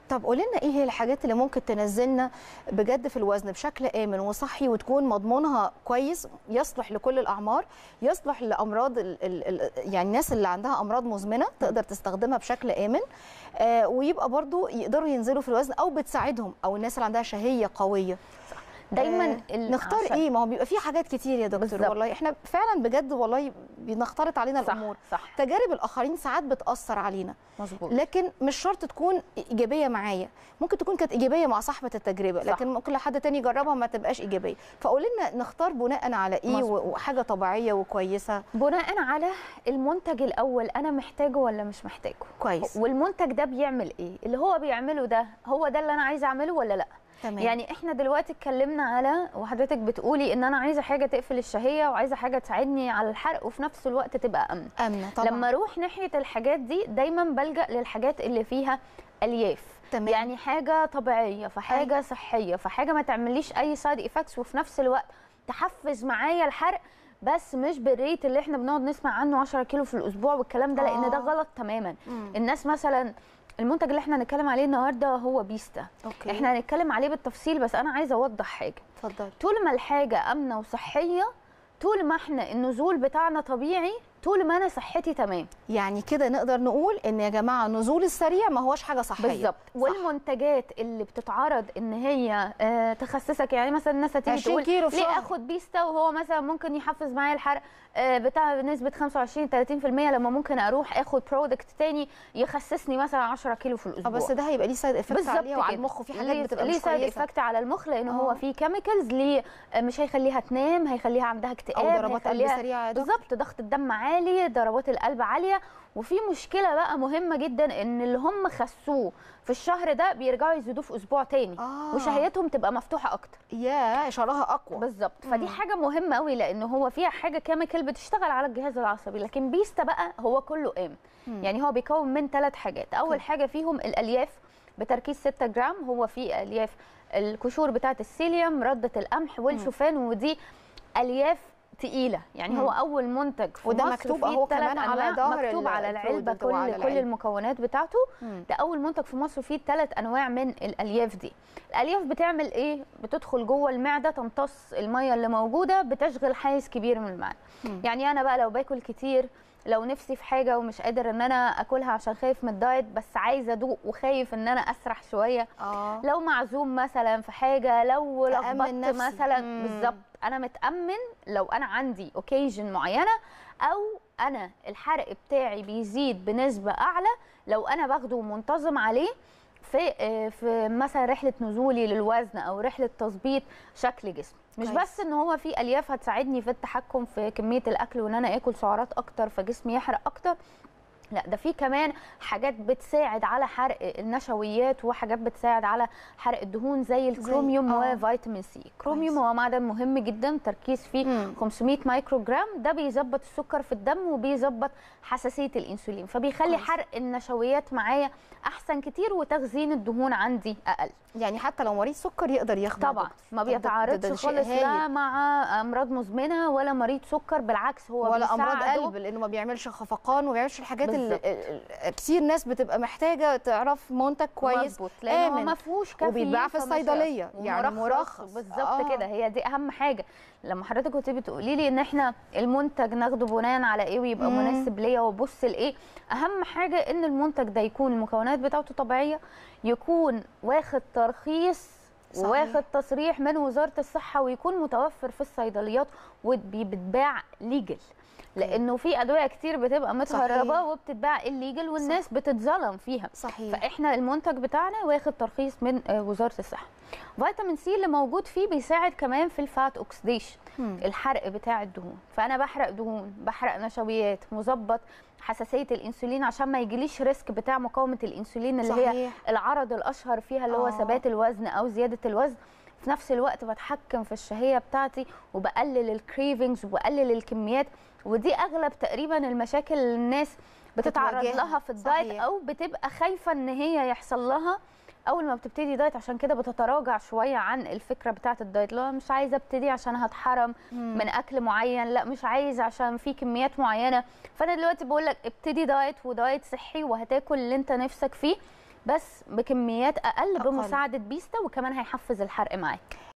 طب قولي لنا ايه هي الحاجات اللي ممكن تنزلنا بجد في الوزن بشكل امن وصحي وتكون مضمونها كويس يصلح لكل الاعمار يصلح لامراض ال ال ال يعني الناس اللي عندها امراض مزمنه تقدر تستخدمها بشكل امن آه ويبقى برضو يقدروا ينزلوا في الوزن او بتساعدهم او الناس اللي عندها شهيه قويه دايما آه ال- نختار عشان- ايه ما هو بيبقى في حاجات كتير يا دكتور بالظبط. والله احنا فعلا بجد والله بنختلط علينا صح الامور صح تجارب الاخرين ساعات بتاثر علينا مظبوط لكن مش شرط تكون ايجابيه معايا ممكن تكون كانت ايجابيه مع صاحبه التجربه صح. لكن ممكن لحد تاني يجربها ما تبقاش ايجابيه فقول لنا نختار بناء على ايه مظبوط. و- وحاجه طبيعيه وكويسه بناء على المنتج الاول انا محتاجه ولا مش محتاجه كويس والمنتج ده بيعمل ايه اللي هو بيعمله ده هو ده اللي انا عايزه اعمله ولا لا تمام يعني احنا دلوقتي اتكلمنا على وحضرتك بتقولي ان انا عايزه حاجه تقفل الشهيه وعايزه حاجه تساعدني على الحرق وفي نفس الوقت تبقى امن امنه طبعا لما اروح ناحيه الحاجات دي دايما بلجا للحاجات اللي فيها الياف تمام يعني حاجه طبيعيه فحاجه صحيه فحاجه ما تعمليش اي سايد افكتس وفي نفس الوقت تحفز معايا الحرق بس مش بالريت اللي احنا بنقعد نسمع عنه 10 كيلو في الاسبوع والكلام ده لان ده آه. غلط تماما مم. الناس مثلا المنتج اللي احنا هنتكلم عليه النهارده هو بيستا اوكي احنا هنتكلم عليه بالتفصيل بس انا عايزه اوضح حاجه اتفضل طول ما الحاجه امنه وصحيه طول ما احنا النزول بتاعنا طبيعي طول ما انا صحتي تمام يعني كده نقدر نقول ان يا جماعه النزول السريع ما هوش حاجه صحيه بالظبط والمنتجات اللي بتتعرض ان هي آه، تخسسك يعني مثلا الناس هتيجي 20 تقول كيلو في ليه شهر. اخد بيستا وهو مثلا ممكن يحفز معايا الحرق آه، بتاع بنسبه 25 30% لما ممكن اروح اخد برودكت تاني يخسسني مثلا 10 كيلو في اه الاسبوع بس ده هيبقى ليه سايد افكت بالظبط عليه وعلى كده. المخ وفي ليه- حاجات بتبقى ليه مش سايد كويسه افكت على المخ لان هو آه. في كيميكالز ليه آه، مش هيخليها تنام هيخليها عندها اكتئاب او ضربات قلب هيخليها- سريعه يا دكتور بالظبط ضغط الدم عالي ضربات القلب عاليه وفي مشكله بقى مهمه جدا ان اللي هم خسوه في الشهر ده بيرجعوا يزيدوه في اسبوع تاني آه. وشهيتهم تبقى مفتوحه اكتر يا اشارها اقوى بالظبط مم. فدي حاجه مهمه قوي لان هو فيها حاجه كيميكال بتشتغل على الجهاز العصبي لكن بيستا بقى هو كله ام مم. يعني هو بيكون من ثلاث حاجات اول أوكي. حاجه فيهم الالياف بتركيز 6 جرام هو فيه الياف القشور بتاعه السيليوم رده القمح والشوفان ودي الياف تقيله يعني مم. هو اول منتج في وده مصر مكتوب فيه أهو ثلاث كمان على أنواع، ظهر مكتوب ال- على العلبه البرودكت وعلى كل كل العلبة. المكونات بتاعته مم. ده اول منتج في مصر فيه ثلاث انواع من الالياف دي الالياف بتعمل ايه بتدخل جوه المعده تمتص الميه اللي موجوده بتشغل حيز كبير من المعده مم. يعني انا بقى لو باكل كتير لو نفسي في حاجه ومش قادر ان انا اكلها عشان خايف من الدايت بس عايزه ادوق وخايف ان انا اسرح شويه اه لو معزوم مثلا في حاجه لو تأمن لخبطت نفسي. مثلا مم. بالظبط انا متامن لو انا عندي اوكيجن معينه او انا الحرق بتاعي بيزيد بنسبه اعلى لو انا باخده منتظم عليه في آه، في مثلا رحله نزولي للوزن او رحله تظبيط شكل جسمي مش كويس. بس ان هو في الياف هتساعدني في التحكم في كميه الاكل وان انا اكل سعرات اكتر فجسمي يحرق اكتر لا ده في كمان حاجات بتساعد على حرق النشويات وحاجات بتساعد على حرق الدهون زي الكروميوم آه. وفيتامين سي الكروميوم كويس. هو معدن مهم جدا تركيز فيه مم. 500 مايكرو جرام ده بيظبط السكر في الدم وبيظبط حساسيه الانسولين فبيخلي كويس. حرق النشويات معايا احسن كتير وتخزين الدهون عندي اقل يعني حتى لو مريض سكر يقدر ياخده يا طبعا دكتور. ما طب ده- ده- ده بيتعارضش شيء خالص هايل. لا مع امراض مزمنه ولا مريض سكر بالعكس هو ولا امراض بيساعده قلب لانه ما بيعملش خفقان وما بيعملش الحاجات اللي بالظبط. ال- ال- كتير ناس بتبقى محتاجه تعرف منتج كويس مظبوط لان هو آمن. ما فيهوش كافيين وبيتباع في فمش الصيدلية، هيأثر. يعني ومرخص. مرخص. بالظبط آه. كده هي دي اهم حاجه لما حضرتك كنت بتقولي لي ان احنا المنتج ناخده بناء على ايه ويبقى مم. مناسب ليا وابص لايه اهم حاجه ان المنتج ده يكون المكونات بتاعته طبيعيه يكون واخد ترخيص صحيح. واخد تصريح من وزاره الصحه ويكون متوفر في الصيدليات وبيتباع ليجل لانه في ادويه كتير بتبقى متهربه صحيح. وبتتباع الليجل والناس بتتظلم فيها صحيح فاحنا المنتج بتاعنا واخد ترخيص من آه، وزاره الصحه فيتامين سي اللي موجود فيه بيساعد كمان في الفات اوكسيديشن مم. الحرق بتاع الدهون فانا بحرق دهون بحرق نشويات مظبط حساسيه الانسولين عشان ما يجيليش ريسك بتاع مقاومه الانسولين اللي هي صحيح. العرض الاشهر فيها اللي هو آه. ثبات الوزن او زياده الوزن في نفس الوقت بتحكم في الشهيه بتاعتي وبقلل الكريفنجز وبقلل الكميات ودي اغلب تقريبا المشاكل اللي الناس بتتعرض بتواجهها. لها في الدايت صحيح. او بتبقى خايفه ان هي يحصل لها اول ما بتبتدي دايت عشان كده بتتراجع شويه عن الفكره بتاعه الدايت لا مش عايزه ابتدي عشان هتحرم مم. من اكل معين لا مش عايز عشان في كميات معينه فانا دلوقتي بقول لك ابتدي دايت ودايت صحي وهتاكل اللي انت نفسك فيه بس بكميات اقل, أقل. بمساعده بيستا وكمان هيحفز الحرق معاك